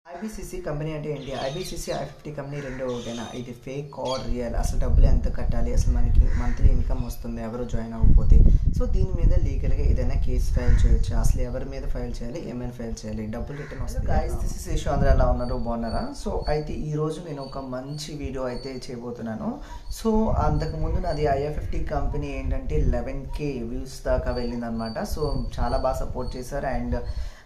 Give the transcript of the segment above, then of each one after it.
IBCC company అంటే ఏంటి IBCC I fifty company రెండు ఒకటేనా ఇది ఫేక్ ఆర్ రియల్ అసలు డబ్బులు ఎంత కట్టాలి అసలు మనకి మంత్లీ ఇన్కమ్ వస్తుంది ఎవరు జాయిన్ అవ్వకపోతే సో దీని మీద లీగల్గా ఏదైనా కేసు ఫైల్ చేయొచ్చు అసలు ఎవరి మీద ఫైల్ చేయాలి ఏమైనా ఫైల్ చేయాలి డబ్బులు రిటర్న్ వస్తుంది గైస్ దిస్ ఇస్ యశు అందరూ ఎలా ఉన్నారు బాగున్నారా సో అయితే ఈ రోజు నేను ఒక మంచి వీడియో అయితే చేయబోతున్నాను సో అంతకుముందు నాది ఐఎఫ్ ఫిఫ్టీ కంపెనీ ఏంటంటే లెవెన్ కే వ్యూస్ దాకా వెళ్ళిందనమాట సో చాలా బాగా సపోర్ట్ చేశారు అండ్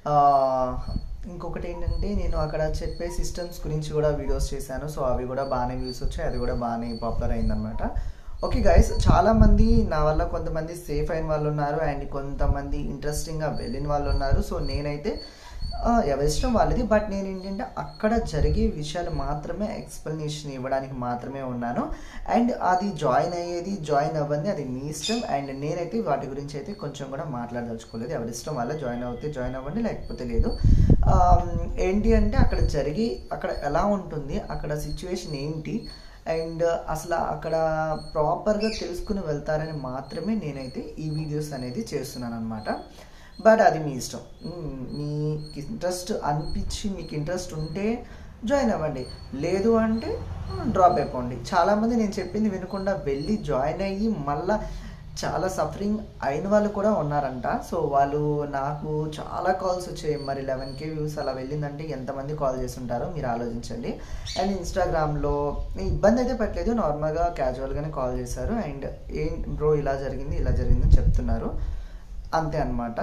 ఇంకొకటి ఏంటంటే నేను అక్కడ చెప్పే సిస్టమ్స్ గురించి కూడా వీడియోస్ చేశాను సో అవి కూడా బాగానే వ్యూస్ వచ్చాయి అది కూడా బాగానే పాపులర్ అయిందనమాట ఓకే గైస్ చాలామంది నా వల్ల కొంతమంది సేఫ్ అయిన వాళ్ళు ఉన్నారు అండ్ కొంతమంది ఇంట్రెస్టింగ్గా వెళ్ళిన వాళ్ళు ఉన్నారు సో నేనైతే ఆ, ఎవరి ఇష్టం వాళ్ళది బట్ నేను ఏంటంటే అక్కడ జరిగే విషయాలు మాత్రమే ఎక్స్ప్లెనేషన్ ఇవ్వడానికి మాత్రమే ఉన్నాను అండ్ అది జాయిన్ అయ్యేది జాయిన్ అవ్వండి అది మీ ఇష్టం అండ్ నేనైతే వాటి గురించి అయితే కొంచెం కూడా మాట్లాడదలుచుకోలేదు ఎవరి ఇష్టం వల్ల జాయిన్ అవుతే జాయిన్ అవ్వండి లేకపోతే లేదు ఆమ్, ఏంటి అంటే అక్కడ జరిగి అక్కడ ఎలా ఉంటుంది అక్కడ సిచ్యువేషన్ ఏంటి అండ్ అసలు అక్కడ ప్రాపర్గా తెలుసుకుని వెళ్తారని మాత్రమే నేనైతే ఈ వీడియోస్ అనేది చేస్తున్నాను అనమాట బట్ అది మీ ఇష్టం మ్మ్, మీకు ఇంట్రెస్ట్ అనిపించి మీకు ఇంట్రెస్ట్ ఉంటే జాయిన్ అవ్వండి లేదు అంటే డ్రాప్ అయిపోండి చాలామంది నేను చెప్పింది వినకుండా వెళ్ళి జాయిన్ అయ్యి మళ్ళా చాలా సఫరింగ్ అయిన వాళ్ళు కూడా ఉన్నారంట సో వాళ్ళు నాకు చాలా కాల్స్ వచ్చాయి మరి లెవెన్ కే వ్యూస్ అలా వెళ్ళిందంటే ఎంతమంది కాల్ చేస్తుంటారో మీరు ఆలోచించండి అండ్ ఇన్స్టాగ్రామ్లో ఇబ్బంది అయితే పెట్టలేదు నార్మల్గా క్యాజువల్గానే కాల్ చేశారు అండ్ ఏం బ్రో ఇలా జరిగింది ఇలా జరిగిందని చెప్తున్నారు అంతే అన్నమాట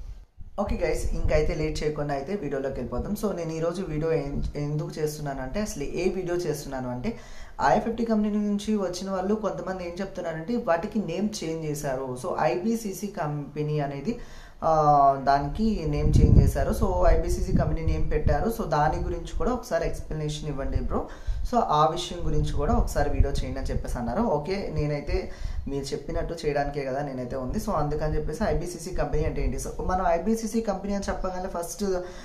ఓకే గైస్ ఇంకైతే లేట్ చేయకుండా అయితే వీడియోలోకి వెళ్ళిపోతాం సో నేను ఈరోజు వీడియో ఏం- ఎందుకు చేస్తున్నాను అంటే అసలు ఏ వీడియో చేస్తున్నాను అంటే ఐ ఫిఫ్టీ కంపెనీ నుంచి వచ్చిన వాళ్ళు కొంతమంది ఏం చెప్తున్నారంటే వాటికి నేమ్ చేంజ్ చేశారు సో ఐబీసీసీ కంపెనీ అనేది ఆ, దానికి నేమ్ చేంజ్ చేశారు సో ఐబీసీసీ కంపెనీ నేమ్ పెట్టారు సో దాని గురించి కూడా ఒకసారి ఎక్స్ప్లెనేషన్ ఇవ్వండి బ్రో సో ఆ విషయం గురించి కూడా ఒకసారి వీడియో చేయండి అని చెప్పేసి అన్నారు ఓకే నేనైతే మీరు చెప్పినట్టు చేయడానికే కదా నేనైతే ఉంది సో అందుకని చెప్పేసి ఐబీసీసీ కంపెనీ అంటే ఏంటి సో మనం ఐబీసీసీ కంపెనీ అని చెప్పగానే ఫస్ట్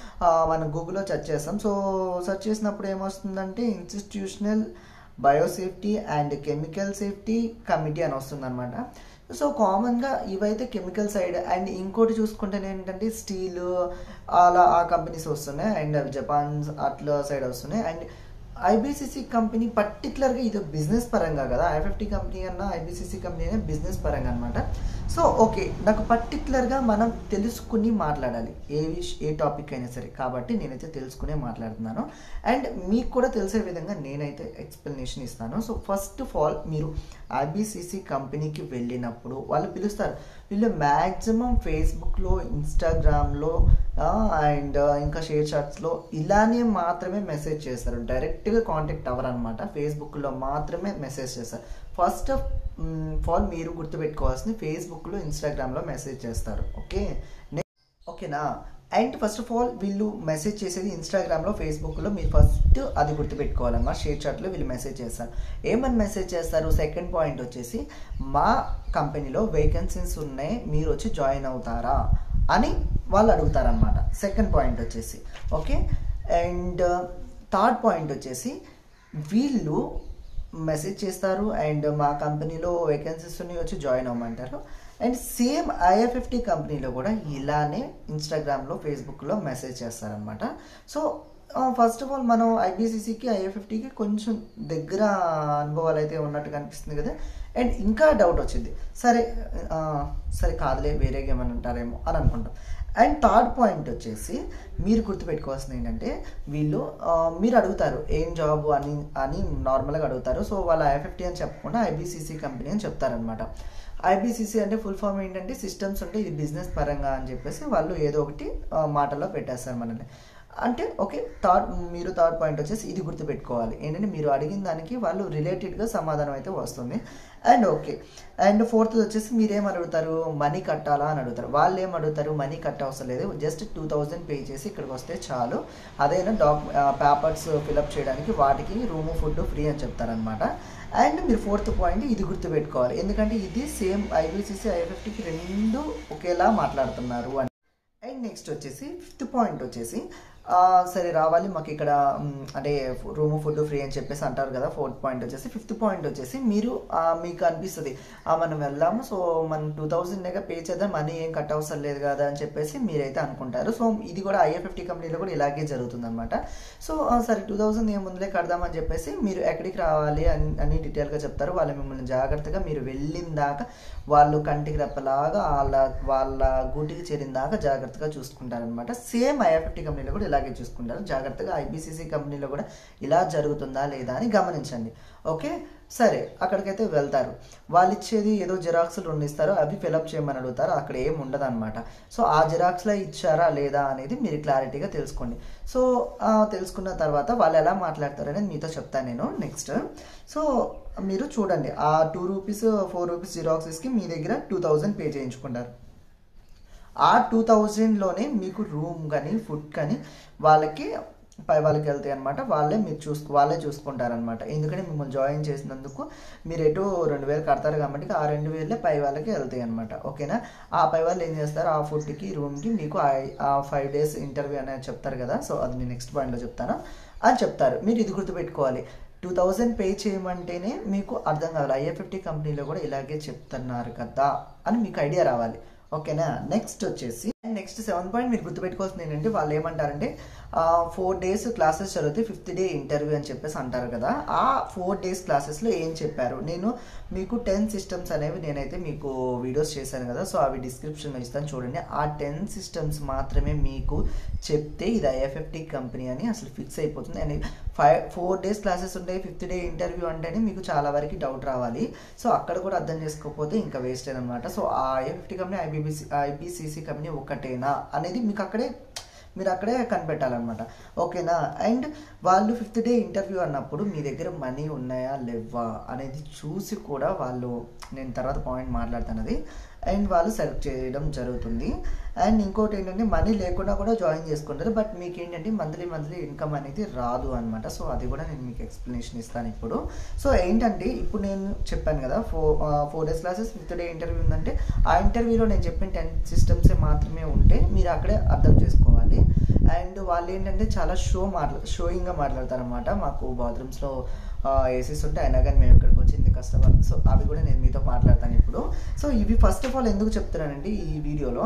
మనం గూగుల్లో సెర్చ్ చేస్తాం సో సెర్చ్ చేసినప్పుడు ఏమొస్తుందంటే institutional biosafety and chemical safety committee అని వస్తుంది అనమాట సో కామన్గా ఇవైతే కెమికల్ సైడ్ అండ్ ఇంకోటి చూసుకుంటే ఏంటంటే స్టీల్ అలా ఆ కంపెనీస్ వస్తున్నాయి అండ్ జపాన్ అట్లా సైడ్ వస్తున్నాయి అండ్ ఐబీసీసీ కంపెనీ పర్టికులర్గా ఇది బిజినెస్ పరంగా కదా ఐ ఫిఫ్టీ కంపెనీ అన్న ఐబీసీసీ కంపెనీ అనే బిజినెస్ పరంగా అనమాట సో ఓకే నాకు పర్టికులర్గా మనం తెలుసుకుని మాట్లాడాలి ఏ విష్ ఏ టాపిక్ అయినా సరే కాబట్టి నేనైతే తెలుసుకునే మాట్లాడుతున్నాను అండ్ మీకు కూడా తెలిసే విధంగా నేనైతే ఎక్స్ప్లెనేషన్ ఇస్తాను సో ఫస్ట్ ఆఫ్ ఆల్ మీరు ఐబీసీసీ కంపెనీకి వెళ్ళినప్పుడు వాళ్ళు పిలుస్తారు వీళ్ళు మ్యాక్సిమం ఫేస్బుక్లో ఇన్స్టాగ్రామ్లో అండ్ ఇంకా షేర్ చాట్స్లో ఇలానే మాత్రమే మెసేజ్ చేస్తారు డైరెక్ట్గా కాంటాక్ట్ అవ్వరు అనమాట ఫేస్బుక్లో మాత్రమే మెసేజ్ చేస్తారు ఫస్ట్ ఆఫ్ ఆల్ మీరు గుర్తుపెట్టుకోవాల్సింది ఫేస్బుక్లో ఇన్స్టాగ్రామ్లో మెసేజ్ చేస్తారు ఓకే ఓకేనా అండ్ ఫస్ట్ ఆఫ్ ఆల్ వీళ్ళు మెసేజ్ చేసేది ఇన్స్టాగ్రామ్లో ఫేస్బుక్లో మీరు ఫస్ట్ అది గుర్తుపెట్టుకోవాలన్నమాట షేర్ చాట్లో వీళ్ళు మెసేజ్ చేస్తారు ఏమని మెసేజ్ చేస్తారు సెకండ్ పాయింట్ వచ్చేసి మా కంపెనీలో వేకెన్సీస్ ఉన్నాయి మీరు వచ్చి జాయిన్ అవుతారా అని వాళ్ళు అడుగుతారనమాట సెకండ్ పాయింట్ వచ్చేసి ఓకే అండ్ థర్డ్ పాయింట్ వచ్చేసి వీళ్ళు మెసేజ్ చేస్తారు అండ్ మా కంపెనీలో వేకెన్సీస్ ఉన్నాయి వచ్చి జాయిన్ అవ్వమంటారు అండ్ సేమ్ ఐఎఫ్ఎఫ్టీ కంపెనీలో కూడా ఇలానే ఇన్స్టాగ్రామ్లో ఫేస్బుక్లో మెసేజ్ చేస్తారనమాట సో ఫస్ట్ ఆఫ్ ఆల్ మనం ఐబీసీసీకి ఐఎఫ్ఎఫ్టీకి కొంచెం దగ్గర అనుభవాలు అయితే ఉన్నట్టు కనిపిస్తుంది కదా అండ్ ఇంకా డౌట్ వచ్చింది సరే ఆ, సరే కాదులే వేరే ఏమైనా ఉంటారేమో అని అనుకుంటాం అండ్ థర్డ్ పాయింట్ వచ్చేసి మీరు గుర్తుపెట్టుకోవాల్సింది ఏంటంటే వీళ్ళు ఆ, మీరు అడుగుతారు ఏం జాబ్ అని అని నార్మల్గా అడుగుతారు సో వాళ్ళ ఐఎఫ్ఎఫ్టీ అని చెప్పకుండా ఐబీసీసీ కంపెనీ అని చెప్తారనమాట ఐబీసీసీ అంటే ఫుల్ ఫామ్ ఏంటంటే సిస్టమ్స్ ఉంటే ఇది బిజినెస్ పరంగా అని చెప్పేసి వాళ్ళు ఏదో ఒకటి ఆ, మాటల్లో పెట్టేస్తారు మనల్ని అంటే ఓకే థర్డ్ మీరు థర్డ్ పాయింట్ వచ్చేసి ఇది గుర్తుపెట్టుకోవాలి ఏంటంటే మీరు అడిగిన దానికి వాళ్ళు రిలేటెడ్గా సమాధానం అయితే వస్తుంది అండ్ ఓకే అండ్ ఫోర్త్ వచ్చేసి మీరేం అడుగుతారు మనీ కట్టాలా అని అడుగుతారు వాళ్ళు ఏం అడుగుతారు మనీ కట్ట అవసరం లేదు జస్ట్ టూ థౌజండ్ పే చేసి ఇక్కడికి వస్తే చాలు అదైనా డాక్ పేపర్స్ ఫిలప్ చేయడానికి వాటికి రూమ్ ఫుడ్ ఫ్రీ అని చెప్తారనమాట అండ్ మీరు ఫోర్త్ పాయింట్ ఇది గుర్తుపెట్టుకోవాలి ఎందుకంటే ఇది సేమ్ ఐబీసీసీ ఐఎఫ్ఎఫ్టీకి రెండు ఒకేలా మాట్లాడుతున్నారు అని అండ్ నెక్స్ట్ వచ్చేసి ఫిఫ్త్ పాయింట్ వచ్చేసి ఆ, సరే రావాలి మాకు ఇక్కడ మ్, అంటే రూమ్ ఫుడ్ ఫ్రీ అని చెప్పేసి అంటారు కదా ఫోర్త్ పాయింట్ వచ్చేసి ఫిఫ్త్ పాయింట్ వచ్చేసి మీరు ఆ, మీకు అనిపిస్తుంది ఆ, మనం వెళ్దాము సో మనం టూ థౌజండ్ పే చేద్దాం మనీ ఏం కట్ అవసరం లేదు కదా అని చెప్పేసి మీరైతే అనుకుంటారు సో ఇది కూడా ఐఎఫ్ఎఫ్టీ కంపెనీలో కూడా ఇలాగే జరుగుతుంది అనమాట సో ఆ, సరే టూ థౌజండ్ ఏం ముందులే కడదామని చెప్పేసి మీరు ఎక్కడికి రావాలి అని అని డీటెయిల్గా చెప్తారు వాళ్ళు మిమ్మల్ని జాగ్రత్తగా మీరు వెళ్ళిన దాకా వాళ్ళు కంటికి రెప్పలాగా వాళ్ళ వాళ్ళ గూటికి చేరిన దాకా జాగ్రత్తగా చూసుకుంటారనమాట సేమ్ ఐఎఫ్టీ కంపెనీలో కూడా ఇలాగే చూసుకుంటారు జాగ్రత్తగా ఐబీసీసీ కంపెనీలో కూడా ఇలా జరుగుతుందా లేదా అని గమనించండి ఓకే సరే అక్కడికైతే వెళ్తారు వాళ్ళు ఇచ్చేది ఏదో జిరాక్స్లు రెండు ఇస్తారు అవి ఫిలప్ చేయమని అడుగుతారు అక్కడ ఏం ఉండదు అనమాట సో ఆ జిరాక్స్లో ఇచ్చారా లేదా అనేది మీరు క్లారిటీగా తెలుసుకోండి సో ఆ, తెలుసుకున్న తర్వాత వాళ్ళు ఎలా మాట్లాడతారు అనేది మీతో చెప్తాను నేను నెక్స్ట్ సో మీరు చూడండి ఆ టూ రూపీస్ ఫోర్ రూపీస్ జిరాక్సెస్కి మీ దగ్గర టూ థౌజండ్ పే చేయించుకుంటారు ఆ టూ థౌజండ్లోనే మీకు రూమ్ కానీ ఫుడ్ కానీ వాళ్ళకి పై వాళ్ళకి వెళ్తాయి అనమాట వాళ్ళే మీరు చూసుకు వాళ్ళే చూసుకుంటారనమాట ఎందుకంటే మిమ్మల్ని జాయిన్ చేసినందుకు మీరు ఎటు రెండు వేలు కడతారు కాబట్టి ఆ రెండు వేలే పై వాళ్ళకి వెళ్తాయి అనమాట ఓకేనా ఆ పై వాళ్ళు ఏం చేస్తారు ఆ ఫుడ్కి రూమ్కి మీకు ఆ- ఆ ఫైవ్ డేస్ ఇంటర్వ్యూ అనేది చెప్తారు కదా సో అది నేను నెక్స్ట్ పాయింట్లో చెప్తాను అని చెప్తారు మీరు ఇది గుర్తుపెట్టుకోవాలి టూ థౌజండ్ పే చేయమంటేనే మీకు అర్థం కావాలి ఐఎఫ్ఎఫ్టీ కంపెనీలో కూడా ఇలాగే చెప్తున్నారు కదా అని మీకు ఐడియా రావాలి ఓకేనా నెక్స్ట్ వచ్చేసి నెక్స్ట్ సెవెన్ పాయింట్ మీరు గుర్తుపెట్టుకోవాల్సింది ఏంటంటే వాళ్ళు ఏమంటారంటే ఫోర్ డేస్ క్లాసెస్ చదివితే ఫిఫ్త్ డే ఇంటర్వ్యూ అని చెప్పేసి అంటారు కదా ఆ ఫోర్ డేస్ క్లాసెస్లో ఏం చెప్పారు నేను మీకు టెన్ సిస్టమ్స్ అనేవి నేనైతే మీకు వీడియోస్ చేశాను కదా సో అవి డిస్క్రిప్షన్లో ఇస్తాను చూడండి ఆ టెన్ సిస్టమ్స్ మాత్రమే మీకు చెప్తే ఇది ఐఎఫ్ఎఫ్టీ కంపెనీ అని అసలు ఫిక్స్ అయిపోతుంది and five four days classes ఉంటాయి ఫిఫ్త్ డే ఇంటర్వ్యూ అంటేనే మీకు చాలా వరకు డౌట్ రావాలి సో అక్కడ కూడా అర్థం చేసుకోకపోతే ఇంకా వేస్ట్ అనమాట సో ఆ IFT company IBBC IBCC company ఒకటేనా అనేది మీకు అక్కడే మీరు అక్కడే కనిపెట్టాలన్నమాట ఓకేనా అండ్ వాళ్ళు ఫిఫ్త్ డే ఇంటర్వ్యూ అన్నప్పుడు మీ దగ్గర మనీ ఉన్నాయా లేవా అనేది చూసి కూడా వాళ్ళు నేను తర్వాత పాయింట్ మాట్లాడతాను అది అండ్ వాళ్ళు సెలెక్ట్ చేయడం జరుగుతుంది అండ్ ఇంకోటి ఏంటంటే మనీ లేకుండా కూడా జాయిన్ చేసుకుంటారు బట్ మీకు ఏంటంటే మంత్లీ మంత్లీ ఇన్కమ్ అనేది రాదు అనమాట సో అది కూడా నేను మీకు ఎక్స్ప్లెనేషన్ ఇస్తాను ఇప్పుడు సో ఏంటంటే ఇప్పుడు నేను చెప్పాను కదా four four days classes fifth day interview ఉందంటే ఆ ఇంటర్వ్యూలో నేను చెప్పిన టెన్ సిస్టమ్సే మాత్రమే ఉంటే మీరు అక్కడే అర్థం చేసుకోవాలి అండ్ వాళ్ళు ఏంటంటే చాలా షో మాట్లా షోయింగ్గా మాట్లాడతారనమాట మాకు బాత్రూమ్స్లో ఏసీస్ ఉంటే అయినా కానీ మేము ఇక్కడికి వచ్చి ఇంత కష్టపడ సో అవి కూడా నేను మీతో మాట్లాడతాను ఇప్పుడు సో ఇవి ఫస్ట్ ఆఫ్ ఆల్ ఎందుకు చెప్తున్నానంటే ఈ వీడియోలో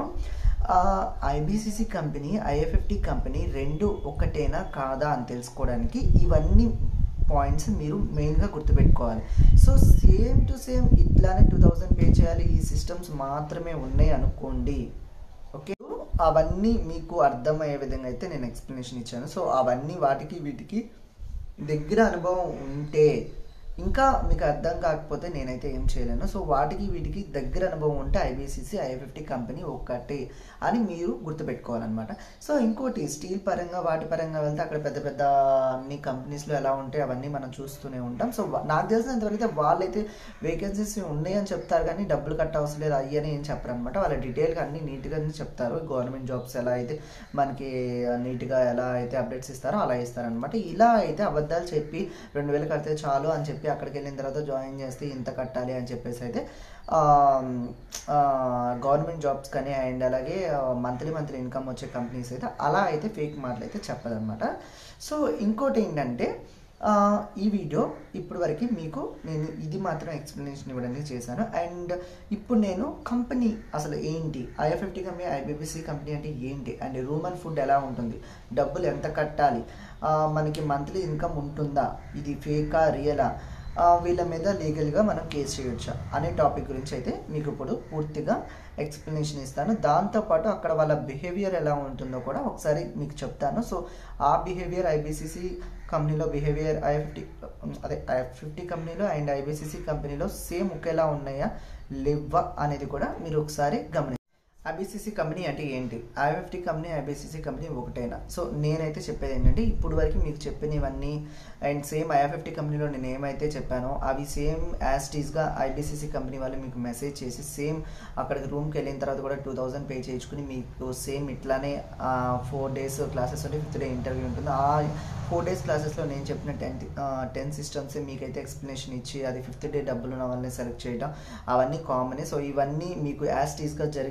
ఐబీసీసీ కంపెనీ ఐఎఫ్ఎఫ్టీ కంపెనీ రెండు ఒకటేనా కాదా అని తెలుసుకోవడానికి ఇవన్నీ పాయింట్స్ మీరు మెయిన్గా గుర్తుపెట్టుకోవాలి సో సేమ్ టు సేమ్ ఇట్లానే టూ థౌజండ్ పే చేయాలి ఈ సిస్టమ్స్ మాత్రమే ఉన్నాయి అనుకోండి ఓకే అవన్నీ మీకు అర్థమయ్యే విధంగా అయితే నేను ఎక్స్ప్లెనేషన్ ఇచ్చాను సో అవన్నీ వాటికి వీటికి దగ్గర అనుభవం ఉంటే ఇంకా మీకు అర్థం కాకపోతే నేనైతే ఏం చేయలేను సో వాటికి వీటికి దగ్గర అనుభవం ఉంటే ఐబీసీసీ ఐఎఫ్ఎఫ్టీ కంపెనీ ఒక్కటే అని మీరు గుర్తుపెట్టుకోవాలన్నమాట సో ఇంకోటి స్టీల్ పరంగా వాటి పరంగా వెళ్తే అక్కడ పెద్ద పెద్ద అన్ని కంపెనీస్లో ఎలా ఉంటాయి అవన్నీ మనం చూస్తూనే ఉంటాం సో వా- నాకు తెలిసినంతవరకు అయితే వాళ్ళైతే వేకెన్సీస్ ఉన్నాయని చెప్తారు కానీ డబ్బులు కట్ట అవసరం లేదు అయ్యని ఏం చెప్పరు అనమాట వాళ్ళ డీటెయిల్గా అన్ని నీట్గా చెప్తారు గవర్నమెంట్ జాబ్స్ ఎలా అయితే మనకి నీట్గా ఎలా అయితే అప్డేట్స్ ఇస్తారో అలా ఇస్తారనమాట ఇలా అయితే అబద్ధాలు చెప్పి రెండు వేలు కడితే చాలు అని చెప్పి అక్కడికి వెళ్ళిన తర్వాత జాయిన్ చేస్తే ఇంత కట్టాలి అని చెప్పేసి అయితే గవర్నమెంట్ జాబ్స్ కానీ అండ్ అలాగే మంత్లీ మంత్లీ ఇన్కమ్ వచ్చే కంపెనీస్ అయితే అలా అయితే ఫేక్ మాటలు అయితే చెప్పదన్నమాట సో ఇంకోటి ఏంటంటే ఆ, ఈ వీడియో ఇప్పుడు వరకు మీకు నేను ఇది మాత్రం ఎక్స్ప్లెనేషన్ ఇవ్వడానికి చేశాను అండ్ ఇప్పుడు నేను కంపెనీ అసలు ఏంటి ఐఎఫ్ఎఫ్టీ కంపెనీ ఐబీబీసీ కంపెనీ అంటే ఏంటి అండ్ రూమ్ అండ్ ఫుడ్ ఎలా ఉంటుంది డబ్బులు ఎంత కట్టాలి ఆ, మనకి మంత్లీ ఇన్కమ్ ఉంటుందా ఇది ఫేకా రియలా ఆ, వీళ్ళ మీద లీగల్గా మనం కేసు చేయొచ్చా అనే టాపిక్ గురించి అయితే మీకు ఇప్పుడు పూర్తిగా ఎక్స్ప్లెనేషన్ ఇస్తాను దాంతోపాటు అక్కడ వాళ్ళ బిహేవియర్ ఎలా ఉంటుందో కూడా ఒకసారి మీకు చెప్తాను సో ఆ బిహేవియర్ ఐబీసీసీ కంపెనీలో బిహేవియర్ ఐఎఫ్టీ అదే ఐఎఫ్టీ కంపెనీలో అండ్ ఐబీసీసీ కంపెనీలో సేమ్ ఒకేలా ఉన్నాయా లేవా అనేది కూడా మీరు ఒకసారి గమనించండి ఐబీసీసీ కంపెనీ అంటే ఏంటి ఐఎఫ్టీ కంపెనీ ఐబీసీసీ కంపెనీ ఒకటేనా సో నేనైతే చెప్పేది ఏంటంటే ఇప్పుడు వరకు మీకు చెప్పినవన్నీ అండ్ సేమ్ ఐఎఫ్ఎఫ్టీ కంపెనీలో నేను ఏమైతే చెప్పానో అవి సేమ్ యాజ్ టీస్గా ఐబీసీసీ కంపెనీ వాళ్ళు మీకు మెసేజ్ చేసి సేమ్ అక్కడికి రూమ్కి వెళ్ళిన తర్వాత కూడా టూ థౌజండ్ పే చేయించుకుని మీకు సేమ్ ఇట్లానే ఫోర్ డేస్ క్లాసెస్ ఉంటే ఫిఫ్త్ డే ఇంటర్వ్యూ ఉంటుంది ఆ ఫోర్ డేస్ క్లాసెస్లో నేను చెప్పిన టెన్ టెన్ సిస్టమ్స్ మీకైతే ఎక్స్ప్లెనేషన్ ఇచ్చి అది ఫిఫ్త్ డే డబ్బులు ఉన్న వాళ్ళని సెలెక్ట్ చేయడం అవన్నీ కామనే సో ఇవన్నీ మీకు యాజ్ టీస్గా జరిగినట్లయితే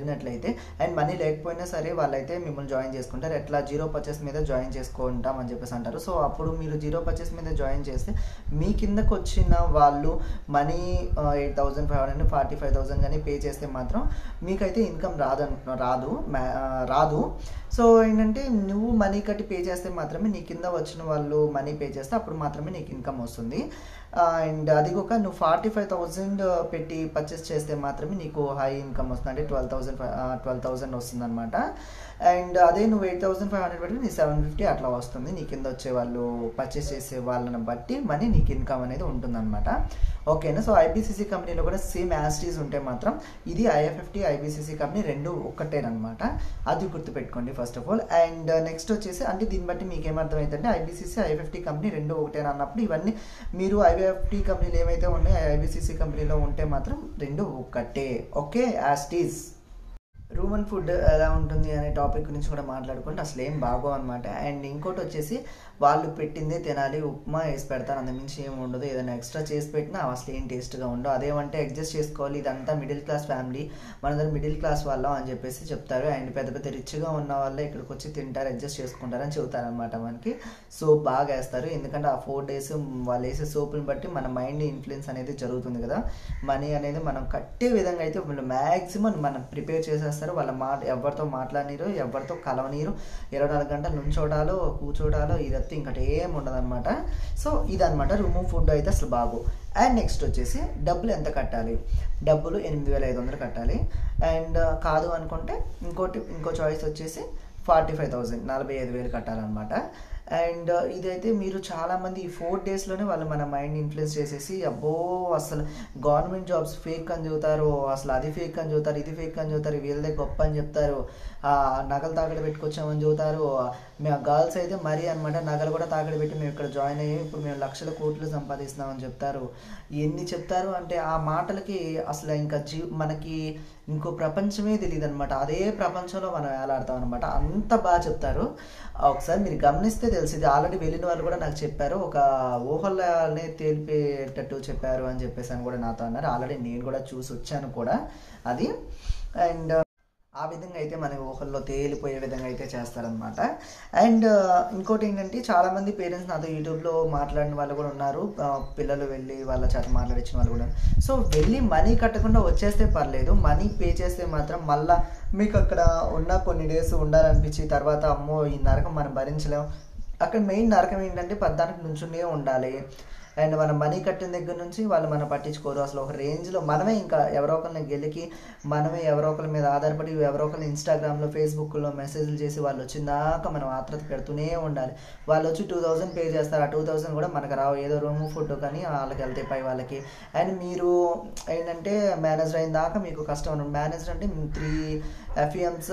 అయితే అండ్ మనీ లేకపోయినా సరే వాళ్ళైతే మిమ్మల్ని జాయిన్ చేసుకుంటారు ఎట్లా జీరో పర్చేస్ మీద జాయిన్ చేసుకుంటాం అని చెప్పేసి అంటారు సో అప్పుడు మీరు జీరో పర్చేస్ మీద జాయిన్ చేస్తే మీ కిందకు వచ్చిన వాళ్ళు money eight thousand five hundred forty five thousand కానీ పే చేస్తే మాత్రం మీకైతే ఇన్కమ్ రాదు రాదు మ్యా- ఆ, రాదు సో ఏంటంటే నువ్వు మనీ కట్టి పే చేస్తే మాత్రమే నీ కింద వచ్చిన వాళ్ళు మనీ పే చేస్తే అప్పుడు మాత్రమే నీకు ఇన్కమ్ వస్తుంది అండ్ అది ఒక నువ్వు ఫార్టీ ఫైవ్ థౌజండ్ పెట్టి పర్చేస్ చేస్తే మాత్రమే నీకు హై ఇన్కమ్ వస్తుంది అంటే ట్వెల్వ్ థౌసండ్ ట్వెల్వ్ థౌసండ్ వస్తుంది అనమాట అండ్ అదే నువ్వు ఎయిట్ థౌసండ్ ఫైవ్ హండ్రెడ్ పెట్టి నీ సెవెన్ ఫిఫ్టీ అట్లా వస్తుంది నీ కింద వచ్చే వాళ్ళు పర్చేస్ చేసే వాళ్ళని బట్టి మనీ నీకు ఇన్కమ్ అనేది ఉంటుందన్నమాట ఓకేనా సో ఐబీసీసీ కంపెనీలో కూడా సేమ్ యాస్టీస్ ఉంటే మాత్రం ఇది ఐఎఫ్ఎఫ్టీ ఐబీసీసీ కంపెనీ రెండు ఒక్కటేనమాట అది గుర్తుపెట్టుకోండి first of all and next వచ్చేసి అంటే దీన్ని బట్టి మీకు ఏమర్థమైందంటే ఐబీసీసీ ఐఎఫ్ఎఫ్టీ కంపెనీ రెండు ఒకటేనా అన్నప్పుడు ఇవన్నీ మీరు ఐబీఎఫ్టీ కంపెనీలు ఏవైతే ఉన్నాయో ఐబీసీసీ కంపెనీలో ఉంటే మాత్రం రెండు ఒక్కటే ఓకే యాస్టీస్ రూమ్ అండ్ ఫుడ్ ఎలా ఉంటుంది అనే టాపిక్ గురించి కూడా మాట్లాడుకుంటే అసలు ఏం బాగో అనమాట అండ్ ఇంకోటి వచ్చేసి వాళ్ళు పెట్టిందే తినాలి ఉప్మా వేసి పెడతారు అంతమించి ఏమి ఉండదు ఏదైనా ఎక్స్ట్రా చేసి పెట్టినా అవి అసలు ఏం టేస్ట్గా ఉండవు అదేమంటే అడ్జస్ట్ చేసుకోవాలి ఇదంతా మిడిల్ క్లాస్ ఫ్యామిలీ మనదంతా మిడిల్ క్లాస్ వాళ్ళం అని చెప్పేసి చెప్తారు అండ్ పెద్ద పెద్ద రిచ్గా ఉన్న వాళ్ళే ఇక్కడికి వచ్చి తింటారు అడ్జస్ట్ చేసుకుంటారని చెబుతారు అనమాట మనకి సోప్ బాగా వేస్తారు ఎందుకంటే ఆ ఫోర్ డేస్ వాళ్ళు వేసే సోపుని బట్టి మన మైండ్ ఇన్ఫ్లుయెన్స్ అనేది జరుగుతుంది కదా మనీ అనేది మనం కట్టే విధంగా అయితే వాళ్ళు మ్యాక్సిమం మనం ప్రిపేర్ చేసేస్తారు వాళ్ళ మాట ఎవరితో మాట్లాడనీరు ఎవరితో కలవనీరు ఇరవై నాలుగు గంటలు నుంచోడాలో కూర్చోడాలో ఇదంతా ఇంకటి ఏం ఉండదన్నమాట సో ఇదనమాట రూమ్ ఫుడ్ అయితే అసలు బాగు అండ్ నెక్స్ట్ వచ్చేసి డబ్బులు ఎంత కట్టాలి డబ్బులు ఎనిమిది వేల ఐదు వందలు కట్టాలి అండ్ కాదు అనుకుంటే ఇంకోటి ఇంకో చాయిస్ వచ్చేసి ఫార్టీ ఫైవ్ థౌజండ్ నలభై ఐదు వేలు కట్టాలన్నమాట అండ్ ఇదైతే మీరు చాలామంది ఈ ఫోర్ డేస్లోనే వాళ్ళు మన మైండ్ ఇన్ఫ్లుయెన్స్ చేసేసి అబ్బో అసలు గవర్నమెంట్ జాబ్స్ ఫేక్ అని చెబుతారు అసలు అది ఫేక్ అని చెబుతారు ఇది ఫేక్ అని చెబుతారు వీళ్ళదే గొప్ప అని చెప్తారు ఆ, నగలు తాకడ పెట్టుకొచ్చామని చెబుతారు మేము గర్ల్స్ అయితే మరీ అనమాట నగలు కూడా తాకడ పెట్టి మేము ఇక్కడ జాయిన్ అయ్యి ఇప్పుడు మేము లక్షల కోట్లు సంపాదిస్తున్నామని చెప్తారు ఎన్ని చెప్తారు అంటే ఆ మాటలకి అసలు ఇంకా జీ మనకి ఇంకో ప్రపంచమే తెలియదు అనమాట అదే ప్రపంచంలో మనం వేలాడతాం అనమాట అంత బాగా చెప్తారు ఒకసారి మీరు గమనిస్తే తెలిసింది ఆల్రెడీ వెళ్ళిన వాళ్ళు కూడా నాకు చెప్పారు ఒక ఊహల్లోనే తేలిపేటట్టు చెప్పారు అని చెప్పేసి అని కూడా నాతో అన్నారు ఆల్రెడీ నేను కూడా చూసి వచ్చాను కూడా అది అండ్ ఆ విధంగా అయితే మన ఊహల్లో తేలిపోయే విధంగా అయితే చేస్తారనమాట అండ్ ఇంకోటి ఏంటంటే చాలామంది పేరెంట్స్ నాతో యూట్యూబ్లో మాట్లాడిన వాళ్ళు కూడా ఉన్నారు ఆ, పిల్లలు వెళ్ళి వాళ్ళ చేత మాట్లాడించిన వాళ్ళు కూడా సో వెళ్ళి మనీ కట్టకుండా వచ్చేస్తే పర్లేదు మనీ పే చేస్తే మాత్రం మళ్ళా మీకు అక్కడ ఉన్న కొన్ని డేస్ ఉండాలనిపించి తర్వాత అమ్మో ఈ నరకం మనం భరించలేం అక్కడ మెయిన్ నరకం ఏంటంటే పద్దానికి నుంచునే ఉండాలి అండ్ మనం మనీ కట్టిన దగ్గర నుంచి వాళ్ళు మనం పట్టించుకోరు అసలు ఒక రేంజ్లో మనమే ఇంకా ఎవరో ఒకరిని గెలికి మనమే ఎవరో ఒకరి మీద ఆధారపడి ఎవరో ఒకరిని ఇన్స్టాగ్రామ్లో ఫేస్బుక్లో మెసేజ్లు చేసి వాళ్ళు వచ్చిందాక మనం ఆత్రత పెడుతూనే ఉండాలి వాళ్ళు వచ్చి టూ థౌజండ్ పే చేస్తారు ఆ టూ థౌజండ్ కూడా మనకు రావు ఏదో రూమ్ ఫుడ్ కానీ వాళ్ళకి వెళ్తాయి పై వాళ్ళకి అండ్ మీరు ఏంటంటే మేనేజర్ అయిన దాకా మీకు కష్టం అనమాట మేనేజర్ అంటే త్రీ ఎఫ్ఈఎమ్స్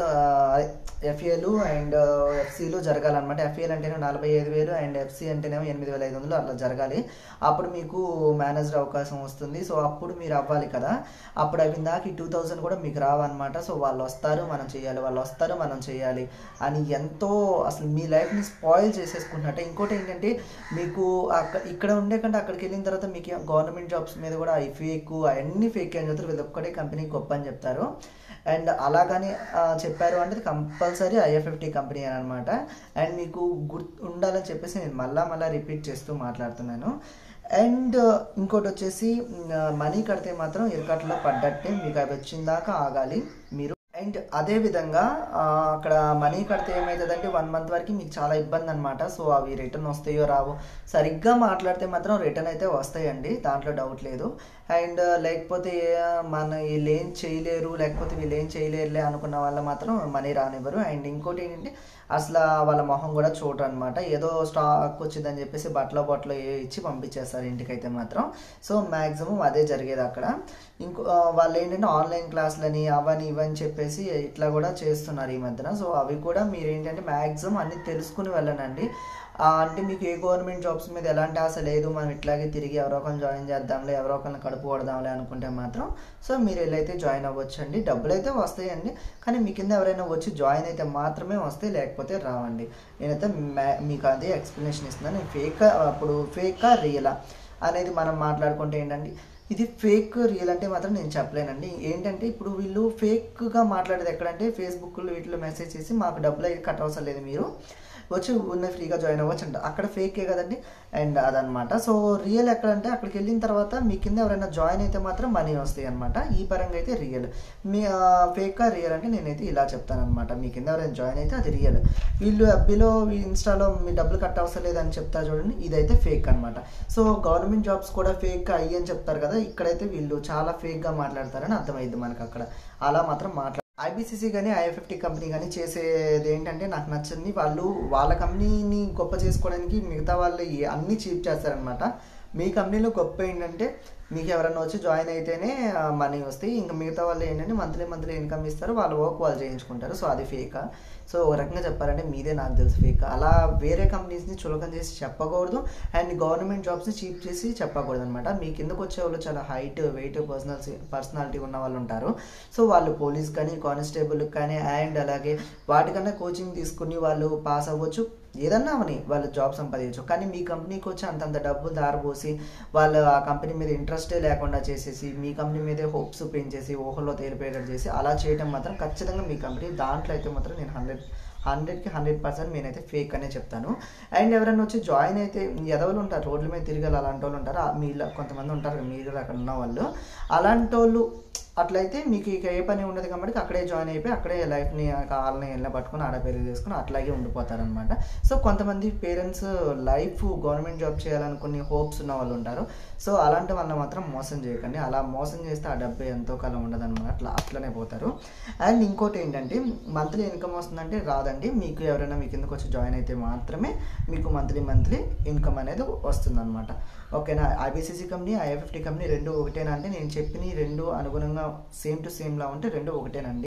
ఎఫ్ఏలు అండ్ ఎఫ్సీలు జరగాలన్నమాట ఎఫ్ఏలు అంటేనే నలభై ఐదు వేలు అండ్ ఎఫ్సీ అంటేనేమో ఎనిమిది వేల ఐదు వందలు అట్లా జరగాలి అప్పుడు మీకు మేనేజర్ అవకాశం వస్తుంది సో అప్పుడు మీరు అవ్వాలి కదా అప్పుడు అవి దాకా ఈ టూ థౌజండ్ కూడా మీకు రావన్నమాట సో వాళ్ళు వస్తారు మనం చేయాలి వాళ్ళు వస్తారు మనం చేయాలి అని ఎంతో అసలు మీ లైఫ్ని స్పాయిల్ చేసేసుకుంటున్నట్టే ఇంకోటి ఏంటంటే మీకు అక్కడ ఇక్కడ ఉండే కంటే అక్కడికి వెళ్ళిన తర్వాత మీకు గవర్నమెంట్ జాబ్స్ మీద కూడా అవి ఫేక్ అవన్నీ ఫేక్ అని చెప్తారు వీళ్ళు ఒక్కటే కంపెనీ గొప్ప అని చెప్తారు అండ్ అలాగని ఆ, చెప్పారు అంటే కంపల్సరీ ఐఎఫ్ఎఫ్టీ కంపెనీ అని అనమాట అండ్ మీకు గుర్తు ఉండాలని చెప్పేసి నేను మళ్ళా మళ్ళీ రిపీట్ చేస్తూ మాట్లాడుతున్నాను అండ్ ఇంకోటి వచ్చేసి మనీ కడితే మాత్రం ఇరకట్లో పడ్డట్టే మీకు అవి వచ్చిందాకా ఆగాలి మీరు అండ్ అదే విధంగా ఆ, అక్కడ మనీ కడితే ఏమవుతుందంటే వన్ మంత్ వరకు మీకు చాలా ఇబ్బంది అనమాట సో అవి రిటర్న్ వస్తాయో రావో సరిగ్గా మాట్లాడితే మాత్రం రిటర్న్ అయితే వస్తాయండి దాంట్లో డౌట్ లేదు అండ్ లేకపోతే ఆ, మన వీళ్ళు ఏం చేయలేరు లేకపోతే వీళ్ళు ఏం చేయలేరులే అనుకున్న వాళ్ళ మాత్రం మనీ రానివ్వరు అండ్ ఇంకోటి ఏంటంటే అసలు వాళ్ళ మొహం కూడా చూడరు అనమాట ఏదో స్టాక్ వచ్చిందని చెప్పేసి బట్టలో బట్టలో ఏ ఇచ్చి పంపించేస్తారు ఇంటికైతే మాత్రం సో మ్యాక్సిమం అదే జరిగేది అక్కడ ఇంకో ఆ, వాళ్ళు ఏంటంటే ఆన్లైన్ క్లాసులని అవని ఇవని చెప్పేసి ఇట్లా కూడా చేస్తున్నారు ఈ మధ్యన సో అవి కూడా మీరు ఏంటంటే మ్యాక్సిమం అన్ని తెలుసుకుని వెళ్ళనండి ఆ, అంటే మీకు ఏ గవర్నమెంట్ జాబ్స్ మీద ఎలాంటి ఆశ లేదు మనం ఇట్లాగే తిరిగి ఎవరో ఒకరిని జాయిన్ చేద్దాంలే ఎవరో ఒకరిని కడుపు కొడదాంలే అనుకుంటే మాత్రం సో మీరు వెళ్ళైతే జాయిన్ అవ్వచ్చు అండి డబ్బులు అయితే వస్తాయండి కానీ మీ కింద ఎవరైనా వచ్చి జాయిన్ అయితే మాత్రమే వస్తాయి లేకపోతే రావండి నేనైతే మ్యా- మీకు అదే ఎక్స్ప్లెనేషన్ ఇస్తున్నాను నేను ఫేక్ అప్పుడు ఫేకా రియలా అనేది మనం మాట్లాడుకుంటే ఏంటంటే ఇది ఫేక్ రియల్ అంటే మాత్రం నేను చెప్పలేనండి ఏంటంటే ఇప్పుడు వీళ్ళు ఫేక్గా మాట్లాడేది ఎక్కడంటే ఫేస్బుక్లో వీటిలో మెసేజ్ చేసి మాకు డబ్బులు అయితే కట్ అవసరం లేదు మీరు వచ్చి ఉన్న ఫ్రీగా జాయిన్ అవ్వచ్చు అంట అక్కడ ఫేకే కదండి అండ్ అదనమాట సో రియల్ ఎక్కడంటే అక్కడికి వెళ్ళిన తర్వాత మీ కింద ఎవరైనా జాయిన్ అయితే మాత్రం మనీ వస్తాయి అనమాట ఈ పరంగా అయితే రియల్ మీ ఫేకా రియల్ అంటే నేనైతే ఇలా చెప్తాను అనమాట మీ కింద ఎవరైనా జాయిన్ అయితే అది రియల్ వీళ్ళు అబ్బిలో ఇన్స్టాలో మీ డబ్బులు కట్ అవసరం లేదని చెప్తారు చూడండి ఇదైతే ఫేక్ అనమాట సో గవర్నమెంట్ జాబ్స్ కూడా ఫేక్ అయ్యి అని చెప్తారు కదా ఇక్కడైతే వీళ్ళు చాలా ఫేక్గా మాట్లాడతారని అర్థమైంది మనకు అక్కడ అలా మాత్రం మాట్లా ఐబీసీసీ కానీ ఐఎఫ్ఎఫ్టీ కంపెనీ కానీ చేసేది ఏంటంటే నాకు నచ్చింది వాళ్ళు వాళ్ళ కంపెనీని గొప్ప చేసుకోవడానికి మిగతా వాళ్ళు ఏ- అన్నీ చీప్ చేస్తారనమాట మీ కంపెనీలో గొప్ప ఏంటంటే మీకు ఎవరైనా వచ్చి జాయిన్ అయితేనే మనీ వస్తాయి ఇంకా మిగతా వాళ్ళు ఏంటంటే మంత్లీ మంత్లీ ఇన్కమ్ ఇస్తారు వాళ్ళు వర్క్ వాళ్ళు చేయించుకుంటారు సో అది ఫేక్ సో ఒక రకంగా చెప్పాలంటే మీదే నాకు తెలుసు ఫేక్ అలా వేరే కంపెనీస్ని చులకం చేసి చెప్పకూడదు అండ్ గవర్నమెంట్ జాబ్స్ని చీప్ చేసి చెప్పకూడదు అనమాట మీ కిందకు వచ్చే వాళ్ళు చాలా హైట్ వెయిట్ పర్సనల్ పర్సనాలిటీ ఉన్న వాళ్ళు ఉంటారు సో వాళ్ళు పోలీస్ కానీ కానిస్టేబుల్ కానీ అండ్ అలాగే వాటికన్నా కోచింగ్ తీసుకుని వాళ్ళు పాస్ అవ్వచ్చు ఏదన్నా అవని వాళ్ళు జాబ్ సంపాదించు కానీ మీ కంపెనీకి వచ్చి అంతంత డబ్బులు దారబోసి వాళ్ళు ఆ కంపెనీ మీద ఇంట్రెస్టే లేకుండా చేసేసి మీ కంపెనీ మీదే హోప్స్ పెంచేసి ఊహల్లో తేలిపోయేటట్టు చేసి అలా చేయడం మాత్రం ఖచ్చితంగా మీ కంపెనీ దాంట్లో అయితే మాత్రం నేను హండ్రెడ్ హండ్రెడ్కి హండ్రెడ్ పర్సెంట్ నేనైతే ఫేక్ అనే చెప్తాను అండ్ ఎవరైనా వచ్చి జాయిన్ అయితే ఎదవలు ఉంటారు రోడ్ల మీద తిరగాలి అలాంటి వాళ్ళు ఉంటారు ఆ మీలో కొంతమంది ఉంటారు కదా, మీరు అక్కడ ఉన్న వాళ్ళు అలాంటి వాళ్ళు అట్లయితే మీకు ఇక ఏ పని ఉండదు కాబట్టి అక్కడే జాయిన్ అయిపోయి అక్కడే లైఫ్ని కాళ్ళని ఎల్ల పట్టుకొని ఆడ పెళ్లి చేసుకుని అట్లాగే ఉండిపోతారనమాట సో కొంతమంది పేరెంట్స్ లైఫ్ గవర్నమెంట్ జాబ్ చేయాలనుకుని హోప్స్ ఉన్న వాళ్ళు ఉంటారు సో అలాంటి వాళ్ళని మాత్రం మోసం చేయకండి అలా మోసం చేస్తే ఆ డబ్బు ఎంతో కాలం ఉండదన్నమాట అట్లా అట్లనే పోతారు అండ్ ఇంకోటి ఏంటంటే మంత్లీ ఇన్కమ్ వస్తుందంటే రాదండి మీకు ఎవరైనా మీ కిందకు వచ్చి జాయిన్ అయితే మాత్రమే మీకు మంత్లీ మంత్లీ ఇన్కమ్ అనేది వస్తుందన్నమాట ఓకేనా ఐబీసీసీ కంపెనీ ఐఎఫ్ఎఫ్టీ కంపెనీ రెండు ఒకటేనా అంటే నేను చెప్పిన రెండు అనుగుణంగా సేమ్ టు సేమ్ లా ఉంటే రెండు ఒకటేనండి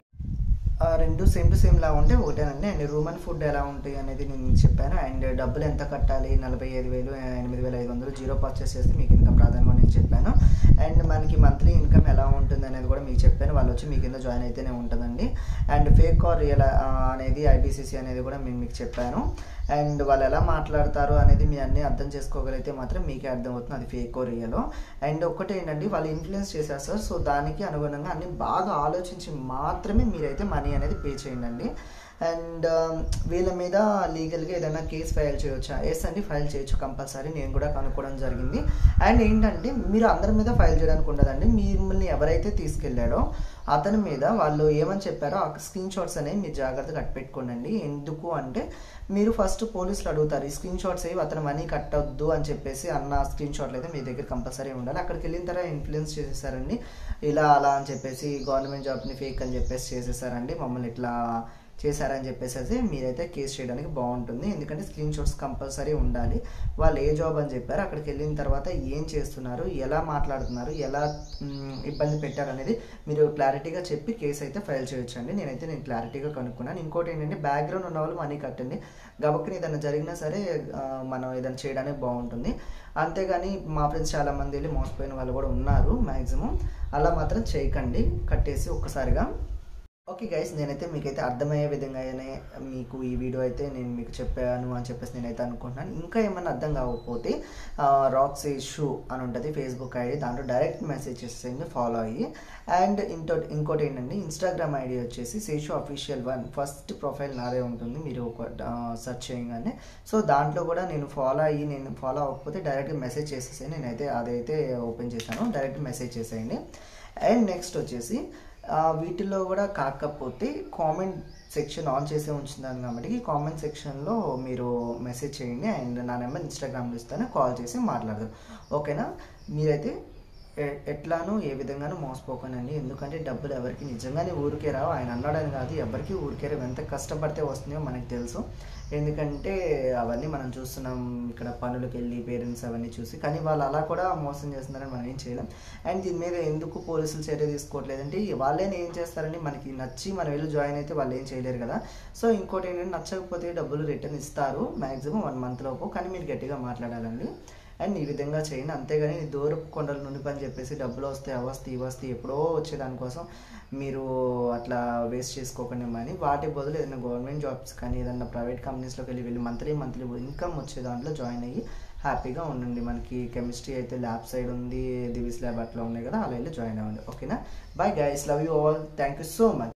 ఆ రెండు సేమ్ టు సేమ్ లా ఉంటే ఒకటేనండి అండ్ రూమ్ అండ్ ఫుడ్ ఎలా ఉంటాయి అనేది నేను మీకు చెప్పాను అండ్ డబ్బులు ఎంత కట్టాలి నలభై ఐదు వేలు ఎనిమిది వేల ఐదు వందలు జీరో పర్చేస్ చేస్తే మీకు ఇన్కమ్ రాదని కూడా నేను చెప్పాను అండ్ మనకి మంత్లీ ఇన్కమ్ ఎలా ఉంటుంది అనేది కూడా మీకు చెప్పాను వాళ్ళు వచ్చి మీ కింద జాయిన్ అయితేనే ఉంటుందండి అండ్ ఫేక్ ఆర్ రియల్ అనేది ఐబీసీసీ అనేది కూడా నేను మీకు చెప్పాను అండ్ వాళ్ళు ఎలా మాట్లాడతారు అనేది మీ అన్నీ అర్థం చేసుకోగలిగితే మాత్రం మీకే అర్థమవుతుంది అది ఫేక్ రియలో అండ్ ఒకటి ఏంటంటే వాళ్ళు ఇన్ఫ్లుయెన్స్ చేసేస్తారు సో దానికి అనుగుణంగా అన్ని బాగా ఆలోచించి మాత్రమే మీరైతే మనీ అనేది పే చేయండి అండ్ వీళ్ళ మీద లీగల్గా ఏదైనా కేసు ఫైల్ చేయొచ్చా ఎస్ అండి ఫైల్ చేయొచ్చు కంపల్సరీ నేను కూడా కనుక్కోవడం జరిగింది అండ్ ఏంటంటే మీరు అందరి మీద ఫైల్ చేయడానికి ఉండదండి మిమ్మల్ని ఎవరైతే తీసుకెళ్ళాడో అతని మీద వాళ్ళు ఏమని చెప్పారో ఆ స్క్రీన్ షాట్స్ అనేవి మీరు జాగ్రత్తగా కట్టిపెట్టుకోండి ఎందుకు అంటే మీరు ఫస్ట్ పోలీసులు అడుగుతారు ఈ స్క్రీన్ షాట్స్ అయ్యి అతను మనీ కట్టొద్దు అని చెప్పేసి అన్న స్క్రీన్ షాట్లు అయితే మీ దగ్గర కంపల్సరీ ఉండాలి అక్కడికి వెళ్ళిన తర్వాత ఇన్ఫ్లుయెన్స్ చేసేసారండి ఇలా అలా అని చెప్పేసి గవర్నమెంట్ జాబ్ని ఫేక్ అని చెప్పేసి చేసేసారండి మమ్మల్ని ఇట్లా చేశారని చెప్పేసి మీరైతే కేసు చేయడానికి బాగుంటుంది ఎందుకంటే స్క్రీన్ షాట్స్ కంపల్సరీ ఉండాలి వాళ్ళు ఏ జాబ్ అని చెప్పారు అక్కడికి వెళ్ళిన తర్వాత ఏం చేస్తున్నారు ఎలా మాట్లాడుతున్నారు ఎలా మ్, ఇబ్బంది పెట్టారు అనేది మీరు క్లారిటీగా చెప్పి కేసు అయితే ఫైల్ చేయొచ్చండి నేనైతే నేను క్లారిటీగా కనుక్కున్నాను ఇంకోటి ఏంటంటే బ్యాక్గ్రౌండ్ ఉన్న వాళ్ళు మనీ కట్టండి గబక్కని ఏదైనా జరిగినా సరే ఆ, మనం ఏదైనా చేయడానికి బాగుంటుంది అంతేగాని మా ఫ్రెండ్స్ చాలా మంది వెళ్ళి మోసపోయిన వాళ్ళు కూడా ఉన్నారు మ్యాక్సిమం అలా మాత్రం చేయకండి కట్టేసి ఒక్కసారిగా ఓకే గైస్ నేనైతే మీకైతే అర్థమయ్యే విధంగానే మీకు ఈ వీడియో అయితే నేను మీకు చెప్పాను అని చెప్పేసి నేనైతే అనుకుంటున్నాను ఇంకా ఏమైనా అర్థం కాకపోతే రాక్స్ షూ అని ఉంటుంది ఫేస్బుక్ ఐడి దాంట్లో డైరెక్ట్ మెసేజ్ చేసేయండి ఫాలో అయ్యి అండ్ ఇంకో ఇంకోటి ఏంటంటే ఇన్స్టాగ్రామ్ ఐడి వచ్చేసి Seshu official one first profile నాదే ఉంటుంది మీరు ఒక సెర్చ్ చేయగానే సో దాంట్లో కూడా నేను ఫాలో అయ్యి నేను ఫాలో అవ్వకపోతే డైరెక్ట్ మెసేజ్ చేసేసి నేనైతే అదైతే ఓపెన్ చేశాను డైరెక్ట్ మెసేజ్ చేసేయండి అండ్ నెక్స్ట్ వచ్చేసి ఆ, వీటిల్లో కూడా కాకపోతే కామెంట్ సెక్షన్ ఆన్ చేసే ఉంచుతాను కాబట్టి కామెంట్ సెక్షన్లో మీరు మెసేజ్ చేయండి అండ్ నా నెంబర్ ఇన్స్టాగ్రామ్లో ఇస్తాను కాల్ చేసి మాట్లాడదాం ఓకేనా మీరైతే ఎ- ఎట్లానూ ఏ విధంగానూ మోసపోకండి ఎందుకంటే డబ్బులు ఎవరికి నిజంగానే ఊరికే రావు ఆయన అన్నాడని కాదు ఎవరికి ఊరికే రావు ఎంత కష్టపడితే వస్తున్నాయో మనకు తెలుసు ఎందుకంటే అవన్నీ మనం చూస్తున్నాం ఇక్కడ పనులకు వెళ్ళి పేరెంట్స్ అవన్నీ చూసి కానీ వాళ్ళు అలా కూడా మోసం చేస్తున్నారని మనం ఏం చేయలేం అండ్ దీని మీద ఎందుకు పోలీసులు చర్య తీసుకోవట్లేదంటే వాళ్ళేనే ఏం చేస్తారని మనకి నచ్చి మనం వెళ్ళి జాయిన్ అయితే వాళ్ళు ఏం చేయలేరు కదా సో ఇంకోటి ఏంటంటే నచ్చకపోతే డబ్బులు రిటర్న్ ఇస్తారు మ్యాక్సిమం వన్ మంత్ లోపు కానీ మీరు గట్టిగా మాట్లాడాలండి అండ్ ఈ విధంగా చేయండి అంతేగాని ఈ దూరపు కొండల నుండి పని చెప్పేసి డబ్బులు వస్తాయి అవస్థి ఇవస్థి ఎప్పుడో వచ్చేదానికోసం మీరు అట్లా వేస్ట్ చేసుకోకండి మనీ వాటి బదులు ఏదైనా గవర్నమెంట్ జాబ్స్ కానీ ఏదైనా ప్రైవేట్ కంపెనీస్లోకి వెళ్ళి వెళ్ళి మంత్లీ మంత్లీ ఇన్కమ్ వచ్చే దాంట్లో జాయిన్ అయ్యి హ్యాపీగా ఉండండి మనకి కెమిస్ట్రీ అయితే ల్యాబ్ సైడ్ ఉంది దివిస్ ల్యాబ్ అట్లా ఉన్నాయి కదా అలా వెళ్ళి జాయిన్ అవ్వండి ఓకేనా bye guys love you all thank you so much